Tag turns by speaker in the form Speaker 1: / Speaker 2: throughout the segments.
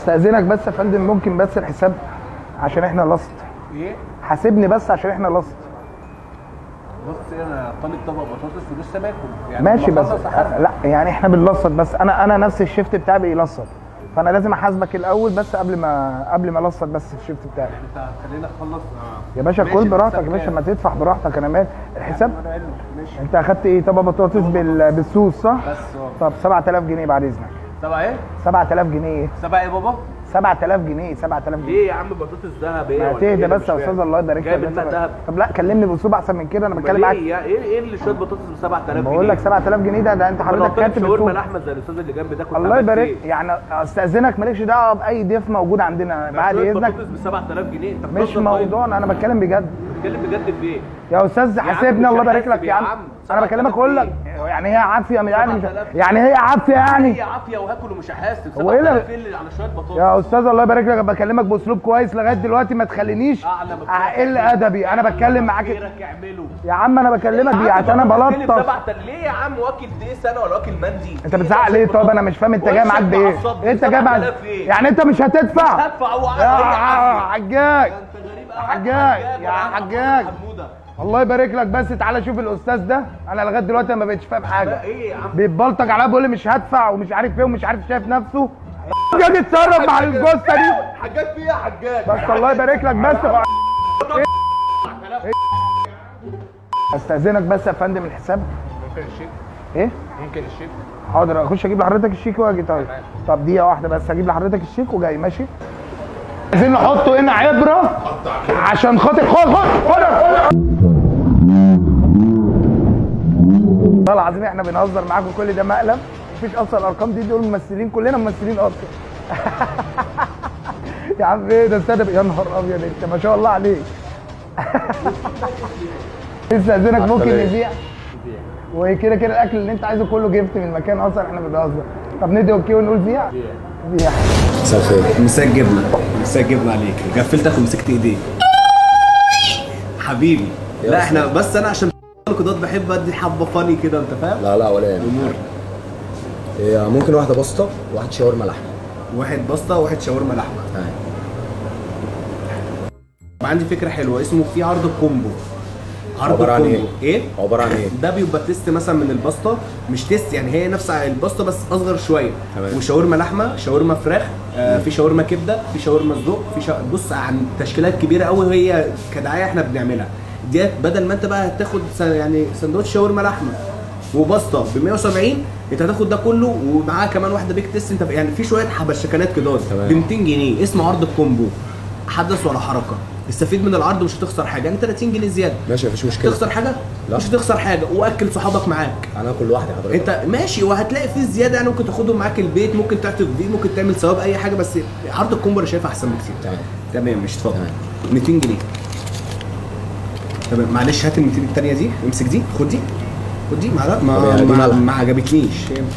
Speaker 1: استاذنك بس يا فندم ممكن بس الحساب عشان احنا لصت
Speaker 2: ايه
Speaker 1: حاسبني بس عشان احنا لصت
Speaker 2: بص انا طالب طبق بطاطس ولسه باكل يعني
Speaker 1: ماشي
Speaker 2: لما
Speaker 1: بس
Speaker 2: أخلص أحاسب.
Speaker 1: لا يعني احنا بنلصت بس انا انا نفس الشيفت بتاعي بيلصت فانا لازم احاسبك الاول بس قبل ما قبل ما الصت بس الشيفت بتاعي
Speaker 2: انت خلينا نخلص
Speaker 1: يا باشا
Speaker 2: ماشي،
Speaker 1: كل براحتك يا
Speaker 2: الحساب
Speaker 1: باشا
Speaker 2: كام؟
Speaker 1: ما تدفع براحتك انا مال الحساب
Speaker 2: انا علم ماشي
Speaker 1: انت اخدت ايه طبق بطاطس بال... بالصوص صح
Speaker 2: بس اه
Speaker 1: طب 7000 جنيه بعد اذنك
Speaker 2: سبعة ايه؟
Speaker 1: 7000 جنيه ايه
Speaker 2: سبعة ايه بابا؟
Speaker 1: 7000 جنيه 7000 جنيه
Speaker 2: ليه يا عم بطاطس ذهب ايه؟
Speaker 1: ما
Speaker 2: ولا إيه؟
Speaker 1: تهدى
Speaker 2: أنا
Speaker 1: بس
Speaker 2: مش
Speaker 1: يا
Speaker 2: فاهم.
Speaker 1: استاذ الله يبارك
Speaker 2: جايب
Speaker 1: لك
Speaker 2: الماء دهب
Speaker 1: طب لا كلمني باسلوب احسن من كده انا بتكلم
Speaker 2: ليه
Speaker 1: معاك
Speaker 2: يا ايه ايه اللي شويه بطاطس ب 7000 جنيه؟
Speaker 1: بقول لك 7000 جنيه ده ده انت حضرتك كاتب
Speaker 2: شاورما
Speaker 1: السوق.
Speaker 2: لحمه زي الاستاذ اللي جنبي ده كنت
Speaker 1: الله
Speaker 2: عملت
Speaker 1: يبارك
Speaker 2: إيه؟
Speaker 1: يعني استاذنك مالكش دعوه باي ضيف موجود عندنا
Speaker 2: ده
Speaker 1: بعد
Speaker 2: شوية
Speaker 1: اذنك
Speaker 2: بطاطس ب 7000 جنيه انت
Speaker 1: مش
Speaker 2: بتهزر طيب؟
Speaker 1: موضوعنا انا بتكلم بجد
Speaker 2: بتتكلم بجد في ايه؟
Speaker 1: يا استاذ
Speaker 2: عم
Speaker 1: حاسبني
Speaker 2: مش
Speaker 1: الله يبارك
Speaker 2: هحاسب
Speaker 1: لك
Speaker 2: يا
Speaker 1: يا عم
Speaker 2: عم.
Speaker 1: انا بكلمك اقول لك
Speaker 2: 7000
Speaker 1: يعني هي عافيه يعني مش
Speaker 2: 7000
Speaker 1: يعني هي عافيه يعني
Speaker 2: هي عافيه وهاكل ومش هحاسب
Speaker 1: هو إيه
Speaker 2: 7000 ايه اللي على شويه بطاطس؟
Speaker 1: يا استاذ الله يبارك لك بكلمك باسلوب كويس لغايه دلوقتي ما تخلينيش
Speaker 2: اعلى من
Speaker 1: اقل ادبي انا بتكلم معاك
Speaker 2: غيرك اعمله
Speaker 1: يا عم انا بكلمك دي عشان انا بلطف
Speaker 2: ليه يا عم واكل دي سنه ولا واكل مندي
Speaker 1: انت بتزعق ليه طب انا مش فاهم انت جاي معاك بايه انت جاي معاك يعني انت مش هتدفع
Speaker 2: هدفع هو
Speaker 1: يا حجاج
Speaker 2: انت غريب قوي
Speaker 1: حجاج، يا حجاج. الله يبارك لك بس تعالى شوف الاستاذ ده انا لغايه دلوقتي ما بقتش فاهم حاجه
Speaker 2: ايه يا عم
Speaker 1: بيتبلطج عليا بيقول لي مش هدفع ومش عارف ايه ومش عارف شايف نفسه جاي يتصرف مع الجثه دي
Speaker 2: حاجات فيها حجاج
Speaker 1: بس الله يبارك لك بس استاذنك بس يا فندم الحساب
Speaker 2: ممكن الشيك
Speaker 1: ايه
Speaker 2: ممكن الشيك
Speaker 1: حاضر اخش اجيب لحضرتك الشيك واجي طيب طب دقيقه واحده بس اجيب لحضرتك الشيك وجاي ماشي عايزين نحطه هنا عبره عشان خاطر خد خد خد خد والله العظيم احنا بنهزر معاكم كل ده مقلب مفيش اصلا الارقام دي دول ممثلين كلنا ممثلين اصلا يا عم ايه ده استنى يا نهار ابيض انت ما شاء الله عليك استاذنك ممكن نبيع وكده كده الاكل اللي انت عايزه كله جبت من المكان اصلا احنا بنهزر طب ندي اوكي ونقول بيع بيع
Speaker 3: مساء الخير مساء الجبنه مساء الجبنه عليك غفلتك ومسكت ايديك حبيبي لا احنا بس انا عشان كده بحب ادي حبه فاني كده انت فاهم
Speaker 4: لا لا ولا يعني
Speaker 3: امور
Speaker 4: هي ممكن واحده بسطه وواحد شاورما لحمه
Speaker 3: واحد بسطه وواحد شاورما لحمه
Speaker 4: تمام
Speaker 3: عندي فكره حلوه اسمه في عرض الكومبو عرض
Speaker 4: عبارة عن
Speaker 3: الكومبو ايه
Speaker 4: عباره عن ايه؟
Speaker 3: ده بيبقى تيست مثلا من الباستا مش تيست يعني هي نفس الباستا بس اصغر شويه
Speaker 4: تمام.
Speaker 3: وشاورما لحمه شاورما فراخ آه في شاورما كبده في شاورما صدق في شا... بص عن تشكيلات كبيره قوي هي كدعايه احنا بنعملها ديت بدل ما انت بقى هتاخد س- يعني سندوتش شاورما لحمه وباستا ب 170 انت هتاخد ده كله ومعاه كمان واحده بيك تيست انت يعني في شويه حبشكنات كده
Speaker 4: تمام.
Speaker 3: ب 200 جنيه اسمه عرض الكومبو حدث ولا حركه استفيد من العرض مش هتخسر حاجه يعني 30 جنيه زياده
Speaker 4: ماشي مفيش مشكله
Speaker 3: تخسر حاجه
Speaker 4: لا.
Speaker 3: مش هتخسر حاجه واكل صحابك معاك
Speaker 4: انا كل واحده حضرتك
Speaker 3: انت ماشي وهتلاقي فيه زياده يعني ممكن تاخدهم معاك البيت ممكن تعطف بيه ممكن تعمل ثواب اي حاجه بس عرض الكومبو انا شايفها احسن بكتير
Speaker 4: تمام
Speaker 3: تمام مش اتفضل
Speaker 4: تمام.
Speaker 3: 200 جنيه تمام معلش هات ال 200 الثانيه دي امسك دي خد دي خد دي ما
Speaker 4: طب
Speaker 3: ما,
Speaker 4: يعني دي
Speaker 3: ما,
Speaker 4: مالها؟
Speaker 3: ما عجبتنيش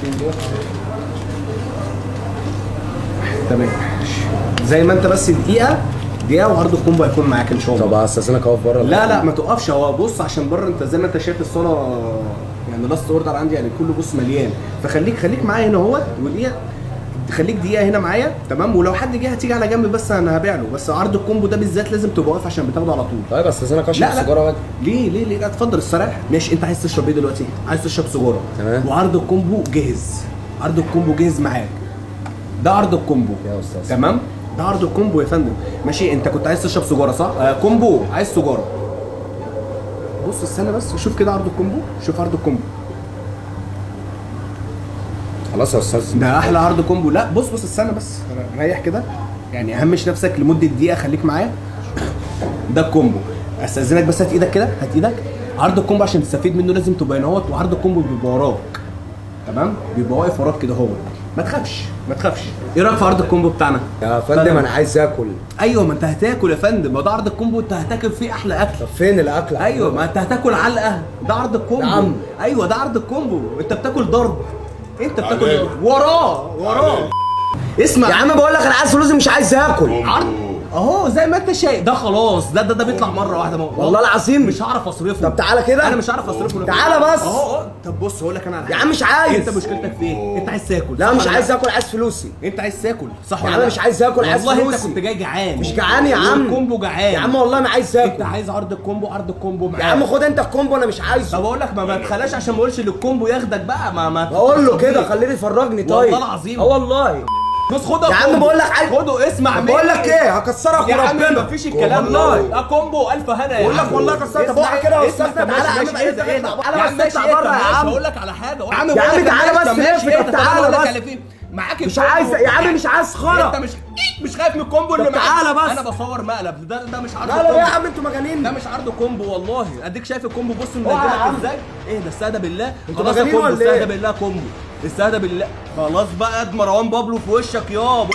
Speaker 3: تمام زي ما انت بس دقيقه دقيقه وعرض الكومبو هيكون معاك ان شاء الله
Speaker 4: طب استاذنك اقف بره
Speaker 3: لا لا ما تقفش هو بص عشان بره انت زي ما انت شايف الصاله يعني لاست اوردر عندي يعني كله بص مليان فخليك خليك معايا هنا اهو ودقيقه خليك دقيقه هنا معايا تمام ولو حد جه هتيجي على جنب بس انا هبيع له بس عرض الكومبو ده بالذات لازم تبقى واقف عشان بتاخده على طول
Speaker 4: طيب استاذنك اشرب
Speaker 3: لا لا
Speaker 4: سيجاره واجي
Speaker 3: ليه ليه ليه لا اتفضل استريح ماشي انت عايز تشرب ايه دلوقتي عايز تشرب سيجاره
Speaker 4: تمام.
Speaker 3: وعرض الكومبو جاهز عرض الكومبو جاهز معاك ده عرض الكومبو
Speaker 4: يا استاذ
Speaker 3: تمام ده عرض الكومبو يا فندم ماشي انت كنت عايز تشرب سيجاره صح آه كومبو عايز سيجاره بص استنى بس شوف كده عرض الكومبو شوف عرض الكومبو
Speaker 4: خلاص يا استاذ
Speaker 3: ده احلى عرض كومبو لا بص بص استنى بس ريح كده يعني اهمش نفسك لمده دقيقه خليك معايا ده الكومبو استاذنك بس هات ايدك كده هات ايدك عرض الكومبو عشان تستفيد منه لازم تبقى هنا اهوت وعرض الكومبو بيبقى وراك تمام بيبقى واقف وراك كده هو ما تخافش ما تخافش ايه رايك في عرض الكومبو بتاعنا
Speaker 4: يا فندم انا عايز اكل
Speaker 3: ايوه ما انت هتاكل يا فندم ما ده عرض الكومبو انت هتاكل فيه احلى اكل
Speaker 4: طب فين الاكل
Speaker 3: ايوه ما انت هتاكل علقه ده عرض الكومبو
Speaker 4: نعم.
Speaker 3: ايوه ده عرض الكومبو انت بتاكل ضرب انت بتاكل وراه وراه اسمع
Speaker 4: يا عم بقول لك انا عايز فلوسي مش عايز اكل
Speaker 3: عرض اهو زي ما انت شايف ده خلاص ده ده, ده بيطلع مره واحده مو-
Speaker 4: والله العظيم
Speaker 3: مش هعرف اصرفه
Speaker 4: طب تعالى كده.
Speaker 3: انا مش هعرف اصرفه
Speaker 4: تعالى بس.
Speaker 3: اهو اهو طب بص هقول لك انا على
Speaker 4: يا
Speaker 3: حاجة.
Speaker 4: عم مش عايز.
Speaker 3: انت مشكلتك في ايه انت عايز تاكل
Speaker 4: لا
Speaker 3: صح
Speaker 4: مش
Speaker 3: ولا
Speaker 4: عايز اكل عايز فلوسي
Speaker 3: انت عايز تاكل صح
Speaker 4: يا
Speaker 3: ولا
Speaker 4: عم
Speaker 3: لا؟
Speaker 4: مش عايز آكل، عايز
Speaker 3: والله انت
Speaker 4: فلوسي.
Speaker 3: كنت جاي جعان
Speaker 4: مش جعان يا عم
Speaker 3: الكومبو جعان
Speaker 4: يا عم والله انا عايز
Speaker 3: انت
Speaker 4: اكل
Speaker 3: عايز عرض الكومبو عرض الكومبو معاك
Speaker 4: يا عم خد انت الكومبو انا مش عايزه
Speaker 3: طب اقول لك ما ما تخلاش عشان ما اقولش ان الكومبو ياخدك بقى ما ما
Speaker 4: بقول له كده
Speaker 3: تصدقني.
Speaker 4: خليه يفرجني طيب
Speaker 3: والله العظيم.
Speaker 4: اه والله
Speaker 3: بص خد
Speaker 4: يا عم بقول لك عايز
Speaker 3: خده اسمع مني
Speaker 4: بقول لك ايه هكسرك
Speaker 3: يا عم
Speaker 4: وربنا
Speaker 3: مفيش الكلام
Speaker 4: والله
Speaker 3: ده كومبو الف هنا يا
Speaker 4: بقول لك
Speaker 3: عم.
Speaker 4: والله كسرت. طب
Speaker 3: اسمع
Speaker 4: اقعد كده يا
Speaker 3: اسمع،
Speaker 4: أستاذ،
Speaker 3: طب
Speaker 4: تعالى يا
Speaker 3: ماشي،
Speaker 4: عم،
Speaker 3: ماشي،
Speaker 4: اطلع
Speaker 3: ايه
Speaker 4: اطلع.
Speaker 3: ده؟
Speaker 4: تعالى
Speaker 3: يا
Speaker 4: بس
Speaker 3: عم ماشي،
Speaker 4: اطلع
Speaker 3: ايه
Speaker 4: بره
Speaker 3: ده؟
Speaker 4: يا
Speaker 3: ماشي،
Speaker 4: عم.
Speaker 3: هقول لك على حاجه يا عم
Speaker 4: يا
Speaker 3: بقول
Speaker 4: عم
Speaker 3: لك
Speaker 4: تعالى
Speaker 3: ماشي،
Speaker 4: بس
Speaker 3: طب ماشي،
Speaker 4: لف،
Speaker 3: ايه
Speaker 4: طب
Speaker 3: ده؟
Speaker 4: تعالى
Speaker 3: بقول لك
Speaker 4: بس.
Speaker 3: على فين؟ معاك
Speaker 4: مش
Speaker 3: الكومبو.
Speaker 4: عايز يا عم مش عايز خرا
Speaker 3: انت مش مش خايف من الكومبو اللي
Speaker 4: طب
Speaker 3: معاك
Speaker 4: تعالى بس.
Speaker 3: انا بصور مقلب ده ده مش عرض
Speaker 4: لا لا يا
Speaker 3: كومبو.
Speaker 4: عم انتوا مجانين
Speaker 3: ده مش عرض كومبو والله اديك شايف الكومبو بص
Speaker 4: اوعى يا
Speaker 3: منزلك
Speaker 4: عم.
Speaker 3: ازاي ايه ده استهدى بالله
Speaker 4: انتوا
Speaker 3: خلاص يا
Speaker 4: مجانين
Speaker 3: كومبو
Speaker 4: ولا ايه؟
Speaker 3: استهدى بالله كومبو استهدى بالله خلاص بقى اد مروان بابلو في وشك يابا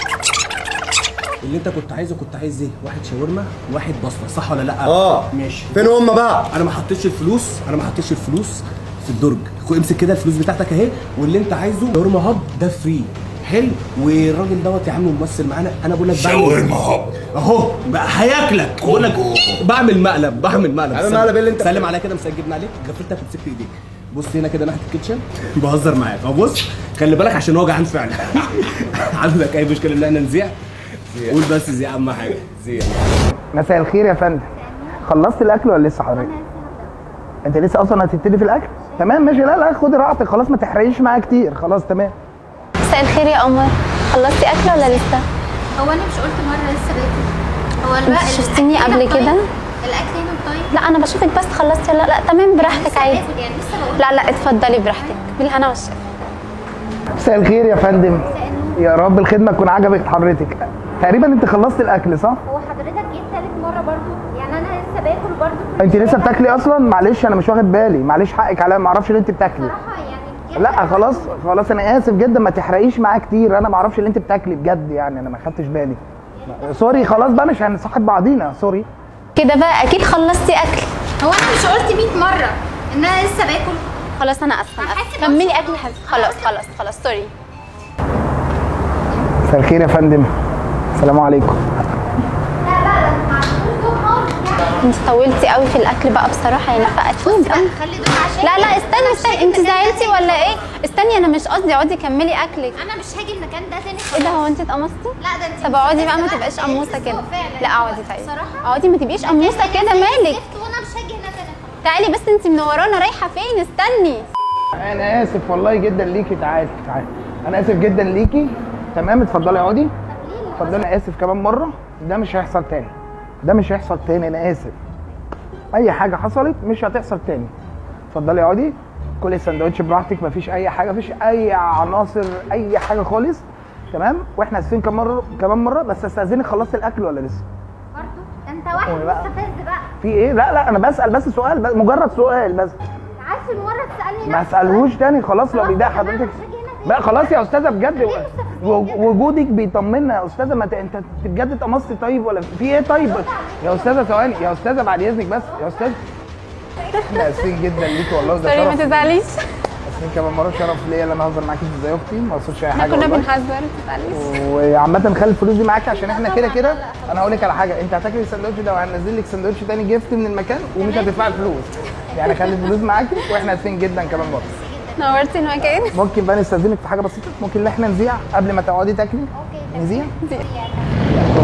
Speaker 3: اللي انت كنت عايزه كنت عايز ايه؟ واحد شاورما واحد بصله صح ولا لا؟
Speaker 4: اه
Speaker 3: ماشي
Speaker 4: فين هم بقى
Speaker 3: انا ما حطيتش الفلوس انا ما حطيتش الفلوس في الدرج امسك كده الفلوس بتاعتك اهي واللي انت عايزه شاورما هاب ده فري حلو والراجل دوت يا عم ممثل معانا انا بقول لك شاورما هاب اهو بقى هياكلك بقول لك بعمل مقلب بعمل مقلب
Speaker 4: عامل
Speaker 3: سلم-
Speaker 4: مقلب ايه اللي انت
Speaker 3: سلم عليا كده مسجبنا عليك غفلتك ومسكت ايديك بص هنا كده ناحيه الكيتشن بهزر معاك اهو بص خلي بالك عشان هو جعان فعلا عندك اي مشكله ان احنا نذيع قول بس زي اهم حاجه زي
Speaker 1: مساء الخير يا فندم خلصت الاكل ولا لسه حضرتك انت لسه اصلا هتبتدي في الاكل تمام ماشي لا لا خد راحتك خلاص ما تحرقيش معايا كتير خلاص تمام
Speaker 5: مساء الخير يا قمر خلصتي اكل ولا لسه
Speaker 6: هو انا مش قلت مره لسه باكل هو الوقت
Speaker 5: شفتيني
Speaker 6: الأكل
Speaker 5: قبل
Speaker 6: هنا
Speaker 5: كده؟
Speaker 6: طيب؟ الاكل هنا طيب
Speaker 5: لا انا بشوفك بس خلصتي ولا لا تمام براحتك
Speaker 6: لسه
Speaker 5: عادي
Speaker 6: باكل يعني لسه بقول
Speaker 5: لا لا اتفضلي براحتك بالهنا والشفا
Speaker 1: مساء الخير يا فندم يا رب الخدمه تكون عجبت حضرتك تقريبا انت خلصت الاكل صح
Speaker 6: هو حضرتك جيت تالت مره برضو يعني انا لسه باكل برضو
Speaker 1: انت لسه بتاكلي اصلا معلش انا مش واخد بالي معلش حقك عليا ما اعرفش ان انت بتاكلي
Speaker 6: بصراحه يعني جيت
Speaker 1: لا خلاص خلاص انا اسف جدا ما تحرقيش معايا كتير انا ما اعرفش ان انت بتاكلي بجد يعني انا ما خدتش بالي سوري خلاص بقى مش هنصاحب بعضينا سوري
Speaker 5: كده بقى اكيد خلصتي اكل
Speaker 6: هو انا مش قلت 100 مره ان انا لسه باكل
Speaker 5: خلاص انا اسفه أنا
Speaker 6: هحس
Speaker 5: آسفة.
Speaker 6: إن
Speaker 5: كملي
Speaker 6: أنا
Speaker 5: اكل حبيبتي خلاص خلاص خلاص سوري
Speaker 1: مساء الخير يا فندم السلام عليكم
Speaker 6: لا لا لا ما عندوش دول خالص يعني
Speaker 5: انت طولتي قوي في الاكل بقى بصراحه يعني فاكيد
Speaker 6: بص بقى خلي دول عشان
Speaker 5: لا لا استني استني انت زعلتي ولا ايه استني انا مش قصدي اقعدي كملي اكلك
Speaker 6: انا مش هاجي المكان ده تاني
Speaker 5: ايه ده
Speaker 6: خلاص.
Speaker 5: هو انت اتقمصتي
Speaker 6: لا ده انت
Speaker 5: طب اقعدي بقى ما
Speaker 6: مستفزة
Speaker 5: تبقاش
Speaker 6: بقى.
Speaker 5: قموصه
Speaker 6: بس
Speaker 5: كده
Speaker 6: هو فعلا
Speaker 5: لا اقعدي طيب
Speaker 6: بصراحه
Speaker 5: اقعدي ما تبقيش قموصه كده مالك
Speaker 6: سبت وانا مش هاجي هنا تاني خلاص
Speaker 5: تعالي بس انت منورانا رايحه فين استني
Speaker 1: انا اسف والله جدا ليكي تعالي تعالي انا اسف جدا ليكي تمام اتفضلي اقعدي اتفضلي انا اسف كمان مره ده مش هيحصل تاني ده مش هيحصل تاني انا اسف اي حاجه حصلت مش هتحصل تاني اتفضلي اقعدي كلي السندوتش براحتك مفيش اي حاجه مفيش اي عناصر اي حاجه خالص تمام واحنا اسفين كمان مره كمان مره بس استاذنك خلصت الاكل ولا لسه
Speaker 6: برضو ده انت واحد
Speaker 1: قولي بقى.
Speaker 6: مستفز بقى
Speaker 1: في ايه لا لا انا بسال بس سؤال بس مجرد سؤال بس
Speaker 6: عايز المره تسالني
Speaker 1: ما
Speaker 6: نفس
Speaker 1: اسالهوش تاني خلاص لو
Speaker 6: خلاص
Speaker 1: بيضايق
Speaker 6: يا جماعة،
Speaker 1: حضرتك
Speaker 6: مش هاجي هنا تاني.
Speaker 1: بقى خلاص يا استاذه بجد
Speaker 6: ليه مستفزين
Speaker 1: و-
Speaker 6: كده؟
Speaker 1: وجودك بيطمنا يا استاذه ما ت- انت أنت بجد اتقمصتي طيب ولا في ايه طيب يا استاذه ثواني يا استاذه بعد اذنك بس يا استاذ احنا اسفين جدا ليكي والله ده
Speaker 5: سوري ما
Speaker 1: شرف
Speaker 5: تزعليش
Speaker 1: اسفين كمان مره شرف ليا ان انا اهزر معاكي زي اختي ما اقصدش اي
Speaker 5: احنا
Speaker 1: حاجه
Speaker 5: كنا
Speaker 1: والله
Speaker 5: بنهزر ما تزعليش
Speaker 1: وعامة خلي الفلوس دي معاكي عشان احنا كده كده انا هقول لك على حاجه انت هتاكلي السندوتش ده وهنزل لك سندوتش تاني جيفت من المكان ومش هتدفعي الفلوس يعني خلي الفلوس معاكي واحنا اسفين جدا كمان مره
Speaker 5: نورتي المكان
Speaker 1: ممكن بقى نستاذنك في حاجه بسيطه ممكن ان احنا نذيع قبل ما تقعدي تاكلي
Speaker 6: اوكي
Speaker 1: نذيع
Speaker 6: يعني